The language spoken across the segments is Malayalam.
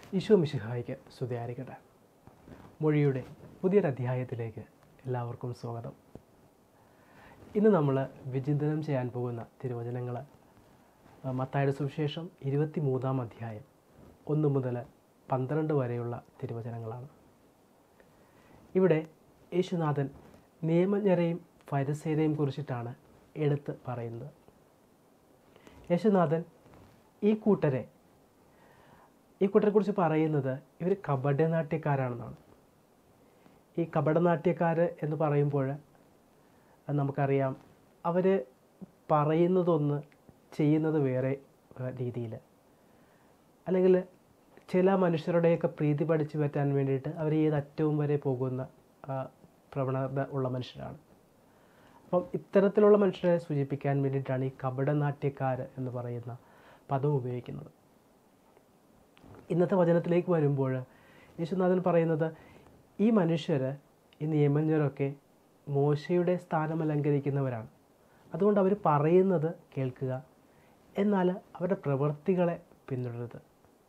ഈശോ മിശിഹായിക്ക് സ്തുതിയായിരിക്കട്ടെ മൊഴിയുടെ പുതിയൊരു അധ്യായത്തിലേക്ക് എല്ലാവർക്കും സ്വാഗതം ഇന്ന് നമ്മൾ വിചിന്തനം ചെയ്യാൻ പോകുന്ന തിരുവചനങ്ങൾ മത്തായുടെ സുവിശേഷം ഇരുപത്തി മൂന്നാം അധ്യായം ഒന്ന് മുതൽ പന്ത്രണ്ട് വരെയുള്ള തിരുവചനങ്ങളാണ് ഇവിടെ യേശുനാഥൻ നിയമജ്ഞരെയും ഫരിസേരെയും കുറിച്ചിട്ടാണ് എടുത്ത് പറയുന്നത് യേശുനാഥൻ ഈ കൂട്ടരെ ഈ കൂട്ടരെക്കുറിച്ച് പറയുന്നത് ഇവർ കപടനാട്യക്കാരാണെന്നാണ് ഈ കപടനാട്യക്കാർ എന്ന് പറയുമ്പോൾ നമുക്കറിയാം അവർ പറയുന്നതൊന്ന് ചെയ്യുന്നത് വേറെ രീതിയിൽ അല്ലെങ്കിൽ ചില മനുഷ്യരുടെയൊക്കെ പ്രീതി പഠിച്ചു പറ്റാൻ വേണ്ടിയിട്ട് അവർ ഏത് അറ്റവും വരെ പോകുന്ന ആ, പ്രവണത ഉള്ള മനുഷ്യരാണ് അപ്പം ഇത്തരത്തിലുള്ള മനുഷ്യരെ സൂചിപ്പിക്കാൻ വേണ്ടിയിട്ടാണ് ഈ കപടനാട്യക്കാർ എന്ന് പറയുന്ന പദം ഉപയോഗിക്കുന്നത് ഇന്നത്തെ വചനത്തിലേക്ക് വരുമ്പോൾ യേശുനാഥൻ പറയുന്നത് ഈ മനുഷ്യർ ഈ നിയമജ്ഞരൊക്കെ മോശയുടെ സ്ഥാനം അലങ്കരിക്കുന്നവരാണ് അതുകൊണ്ട് അവർ പറയുന്നത് കേൾക്കുക എന്നാൽ അവരുടെ പ്രവൃത്തികളെ പിന്തുടരുത്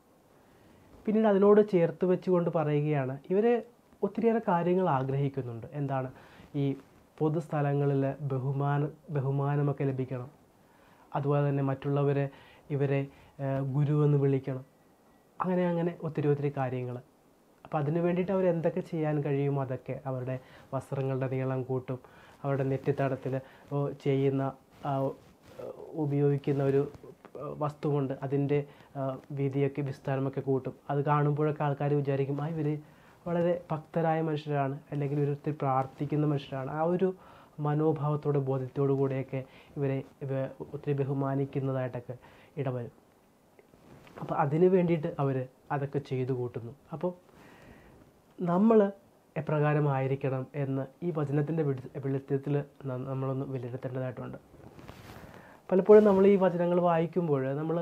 പിന്നീട് അതിനോട് ചേർത്ത് വെച്ചുകൊണ്ട് പറയുകയാണ് ഇവർ ഒത്തിരിയേറെ കാര്യങ്ങൾ ആഗ്രഹിക്കുന്നുണ്ട് എന്താണ് ഈ പൊതുസ്ഥലങ്ങളിൽ ബഹുമാന ബഹുമാനമൊക്കെ ലഭിക്കണം അതുപോലെ തന്നെ മറ്റുള്ളവരെ ഇവരെ ഏഹ്, ഗുരു എന്ന് വിളിക്കണം അങ്ങനെ അങ്ങനെ ഒത്തിരി ഒത്തിരി കാര്യങ്ങൾ അപ്പോൾ അതിന് വേണ്ടിയിട്ട് അവർ എന്തൊക്കെ ചെയ്യാൻ കഴിയുമോ അതൊക്കെ അവരുടെ വസ്ത്രങ്ങളുടെ നീളം കൂട്ടും അവരുടെ നെറ്റിത്തടത്തിൽ ചെയ്യുന്ന ആ, ഉപയോഗിക്കുന്ന ഒരു വസ്തുവുണ്ട് അതിൻ്റെ ആ, വീതിയൊക്കെ വിസ്താരമൊക്കെ കൂട്ടും അത് കാണുമ്പോഴൊക്കെ ആൾക്കാർ വിചാരിക്കും ആ ഇവർ വളരെ ഭക്തരായ മനുഷ്യരാണ് അല്ലെങ്കിൽ ഇവർ ഒത്തിരി പ്രാർത്ഥിക്കുന്ന മനുഷ്യരാണ് ആ ഒരു മനോഭാവത്തോടെ ബോധ്യത്തോടു കൂടെയൊക്കെ ഇവരെ ഇവ ഒത്തിരി ബഹുമാനിക്കുന്നതായിട്ടൊക്കെ ഇടവരും അപ്പോൾ അതിന് വേണ്ടിയിട്ട് അവർ അതൊക്കെ ചെയ്തു കൂട്ടുന്നു അപ്പോൾ നമ്മൾ എപ്രകാരമായിരിക്കണം എന്ന് ഈ വചനത്തിൻ്റെ വെളിച്ചത്തിൽ നമ്മളൊന്ന് വിലയിരുത്തേണ്ടതായിട്ടുണ്ട് പലപ്പോഴും നമ്മൾ ഈ വചനങ്ങൾ വായിക്കുമ്പോൾ നമ്മൾ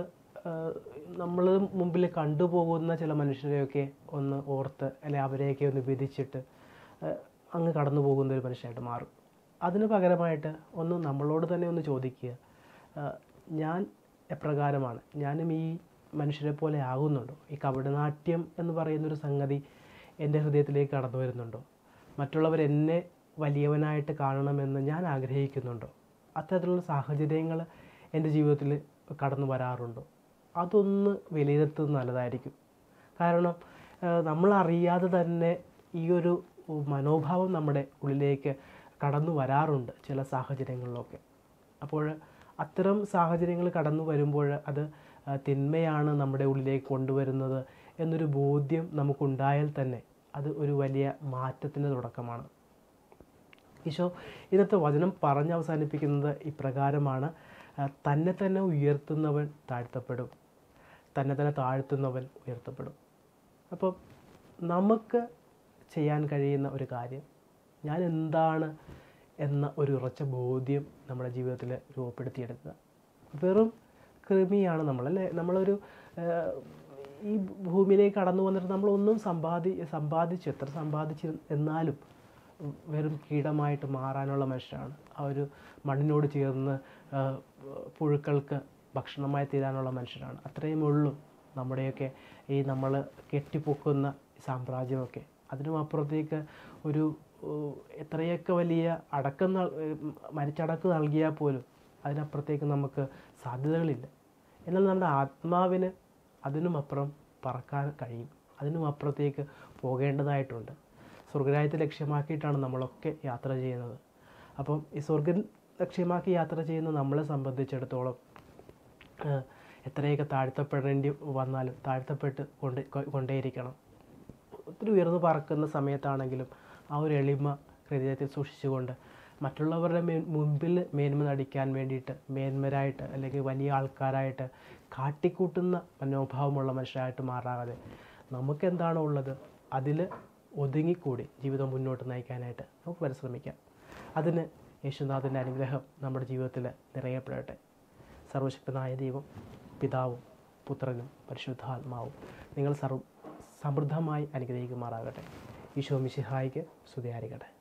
നമ്മൾ മുമ്പിൽ കണ്ടുപോകുന്ന ചില മനുഷ്യരെയൊക്കെ ഒന്ന് ഓർത്ത് അല്ലെ അവരെയൊക്കെ ഒന്ന് വിധിച്ചിട്ട് ആ, അങ്ങ് കടന്നു പോകുന്ന ഒരു മനുഷ്യനായിട്ട് മാറും അതിന് പകരമായിട്ട് ഒന്ന് നമ്മളോട് തന്നെ ഒന്ന് ചോദിക്കുക ആ, ഞാൻ എപ്രകാരമാണ് ഞാനും ഈ മനുഷ്യരെ പോലെ ആകുന്നുണ്ടോ ഈ കപടനാട്യം എന്ന് പറയുന്നൊരു സംഗതി എൻ്റെ ഹൃദയത്തിലേക്ക് കടന്നു വരുന്നുണ്ടോ മറ്റുള്ളവർ എന്നെ വലിയവനായിട്ട് കാണണമെന്ന് ഞാൻ ആഗ്രഹിക്കുന്നുണ്ടോ അത്തരത്തിലുള്ള സാഹചര്യങ്ങൾ എൻ്റെ ജീവിതത്തിൽ കടന്നു വരാറുണ്ടോ അതൊന്ന് വിലയിരുത്തുന്നത് നല്ലതായിരിക്കും കാരണം ഏഹ്, നമ്മളറിയാതെ തന്നെ ഈ ഒരു മനോഭാവം നമ്മുടെ ഉള്ളിലേക്ക് കടന്നു വരാറുണ്ട് ചില സാഹചര്യങ്ങളിലൊക്കെ അപ്പോൾ അത്തരം സാഹചര്യങ്ങൾ കടന്നു വരുമ്പോൾ അത് ആ, തിന്മയാണ് നമ്മുടെ ഉള്ളിലേക്ക് കൊണ്ടുവരുന്നത് എന്നൊരു ബോധ്യം നമുക്കുണ്ടായാൽ തന്നെ അത് ഒരു വലിയ മാറ്റത്തിൻ്റെ തുടക്കമാണ് ഈശോ ഇന്നത്തെ വചനം പറഞ്ഞ് അവസാനിപ്പിക്കുന്നത് ഇപ്രകാരമാണ് ആ, തന്നെ തന്നെ ഉയർത്തുന്നവൻ താഴ്ത്തപ്പെടും തന്നെ തന്നെ താഴ്ത്തുന്നവൻ ഉയർത്തപ്പെടും അപ്പം നമുക്ക് ചെയ്യാൻ കഴിയുന്ന ഒരു കാര്യം ഞാൻ എന്താണ് എന്ന ഒരു ഉറച്ച ബോധ്യം നമ്മുടെ ജീവിതത്തിൽ രൂപപ്പെടുത്തിയെടുക്കുക വെറും കൃമിയാണ് നമ്മൾ അല്ലേ നമ്മളൊരു ആ, ഈ ഭൂമിയിലേക്ക് കടന്നു വന്നിട്ട് നമ്മളൊന്നും സമ്പാദി സമ്പാദിച്ചു എത്ര സമ്പാദിച്ചു എന്നാലും വെറും കീടമായിട്ട് മാറാനുള്ള മനുഷ്യരാണ് ആ ഒരു മണ്ണിനോട് ചേർന്ന് ആ, പുഴുക്കൾക്ക് ഭക്ഷണമായി തീരാനുള്ള മനുഷ്യരാണ് അത്രയും ഉള്ളൂ നമ്മുടെയൊക്കെ ഈ നമ്മൾ കെട്ടിപ്പൊക്കുന്ന സാമ്രാജ്യമൊക്കെ അതിനും അപ്പുറത്തേക്ക് ഒരു ഓ, എത്രയൊക്കെ വലിയ അടക്കം നൽ- ഉം, മരിച്ചടക്ക് നൽകിയാൽ പോലും അതിനപ്പുറത്തേക്ക് നമുക്ക് സാധ്യതകളില്ല എന്നാൽ നമ്മുടെ ആത്മാവിന് അതിനും അപ്പുറം പറക്കാൻ കഴിയും അതിനും അപ്പുറത്തേക്ക് പോകേണ്ടതായിട്ടുണ്ട് സ്വർഗരാജ്യത്തെ ലക്ഷ്യമാക്കിയിട്ടാണ് നമ്മളൊക്കെ യാത്ര ചെയ്യുന്നത് അപ്പം ഈ സ്വർഗം ലക്ഷ്യമാക്കി യാത്ര ചെയ്യുന്ന നമ്മളെ സംബന്ധിച്ചിടത്തോളം ഏഹ്, എത്രയൊക്കെ താഴ്ത്തപ്പെടേണ്ടി വന്നാലും താഴ്ത്തപ്പെട്ട് കൊണ്ട് കൊ- കൊണ്ടേയിരിക്കണം ഒത്തിരി ഉയർന്നു പറക്കുന്ന സമയത്താണെങ്കിലും ആ ഒരു എളിമ ഹൃദയത്തിൽ സൂക്ഷിച്ചുകൊണ്ട് മറ്റുള്ളവരുടെ മേ മുമ്പിൽ മേന്മ നടിക്കാൻ വേണ്ടിയിട്ട് മേന്മരായിട്ട് അല്ലെങ്കിൽ വലിയ ആൾക്കാരായിട്ട് കാട്ടിക്കൂട്ടുന്ന മനോഭാവമുള്ള മനുഷ്യരായിട്ട് മാറാതെ നമുക്ക് എന്താണോ ഉള്ളത് അതിൽ ഒതുങ്ങിക്കൂടി ജീവിതം മുന്നോട്ട് നയിക്കാനായിട്ട് നമുക്ക് പരിശ്രമിക്കാം അതിന് യേശുനാഥൻ്റെ അനുഗ്രഹം നമ്മുടെ ജീവിതത്തിൽ നിറയപ്പെടട്ടെ സർവശക്തനായ ദൈവം പിതാവും പുത്രനും പരിശുദ്ധാത്മാവും നിങ്ങൾ സർവ സമൃദ്ധമായി അനുഗ്രഹിക്കുമാറാകട്ടെ ഈശോ മിശിഹായിക്ക് സ്തുതിയായിരിക്കട്ടെ